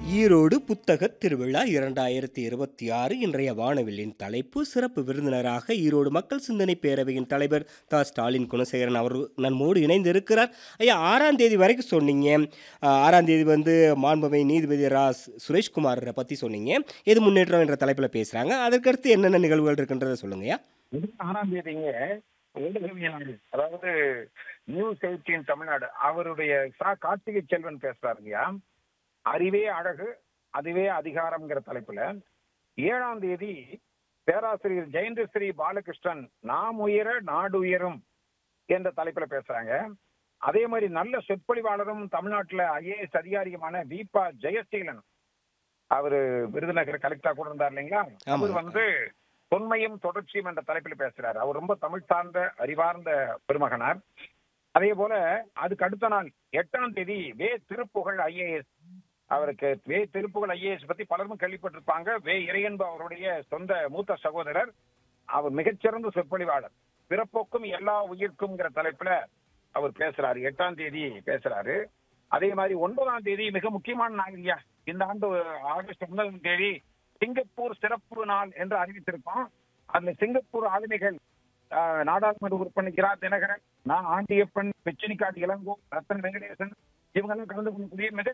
ஈரோடு புத்தகத் திருவிழா இரண்டாயிரத்தி இருபத்தி ஆறு இன்றைய வானவில்லின் தலைப்பு சிறப்பு விருந்தினராக ஈரோடு மக்கள் சிந்தனை பேரவையின் தலைவர் தா ஸ்டாலின் குணசேகரன் அவர் நம்மோடு இணைந்து இருக்கிறார் ஐயா ஆறாம் தேதி வரைக்கும் சொன்னீங்க ஆஹ், ஆறாம் தேதி வந்து மாண்புமை நீதிபதி ரா சு- சுரேஷ்குமாரை பற்றி சொன்னீங்க எது முன்னேற்றம் என்ற தலைப்பில் பேசுகிறாங்க அதற்கடுத்து என்னென்ன நிகழ்வுகள் இருக்குன்றதை சொல்லுங்கய்யா இருபத்தி ஆறாம் தேதிங்க ஊடகவியலாளர் அதாவது நியூஸ் எயிட்டீன் தமிழ்நாடு அவருடைய சா கார்த்திகை செல்வன் பேசுறாருங்கய்யா அறிவே அழகு அதுவே அதிகாரம்ங்கிற தலைப்புல ஏழாம் தேதி பேராசிரியர் ஜெயந்தஸ்ரீ பாலகிருஷ்ணன் நாம் உயர நாடு உயரும் என்ற தலைப்புல பேசுறாங்க அதே மாதிரி நல்ல சொற்பொழிவாளரும் தமிழ்நாட்டுல ஐஏஎஸ் அதிகாரியுமான தீபா ஜெயசீலன் அவரு விருதுநகர் கலெக்டரா கூட இருந்தார் இல்லைங்களா அவர் ஆமாங்க. வந்து தொன்மையும் தொடர்ச்சியும் என்ற தலைப்பில் பேசுறாரு அவர் ரொம்ப தமிழ் சார்ந்த அறிவார்ந்த பெருமகனார் அதே போல அதுக்கு அடுத்த நாள் எட்டாம் தேதி வே திருப்புகழ் ஐஏஎஸ் அவருக்கு வே திருப்புகழ் ஐஏஎஸ் பத்தி பலரும் கேள்விப்பட்டிருப்பாங்க வே இறையன்பு அவருடைய சொந்த மூத்த சகோதரர் அவர் மிகச்சிறந்த சொற்பொழிவாளர் பிறப்போக்கும் எல்லா உயிர்க்கும்ங்கிற தலைப்புல அவர் பேசுறாரு எட்டாம் தேதி பேசுறாரு அதே மாதிரி ஒன்பதாம் தேதி மிக முக்கியமான நாள் இல்லையா இந்த ஆண்டு ஆகஸ்ட் ஒன்பதாம் தேதி சிங்கப்பூர் சிறப்பு நாள் என்று அறிவித்திருக்கோம் அதுல சிங்கப்பூர் ஆளுமைகள் ஆஹ், நாடாளுமன்ற உறுப்பினர் இரா தினகரன் நான் ஆண்டியப்பன் பெச்சினிக்காட்டு இளங்கோ ரத்தன் வெங்கடேசன் இவங்க எல்லாம் கலந்து கொள்ளக்கூடிய மிக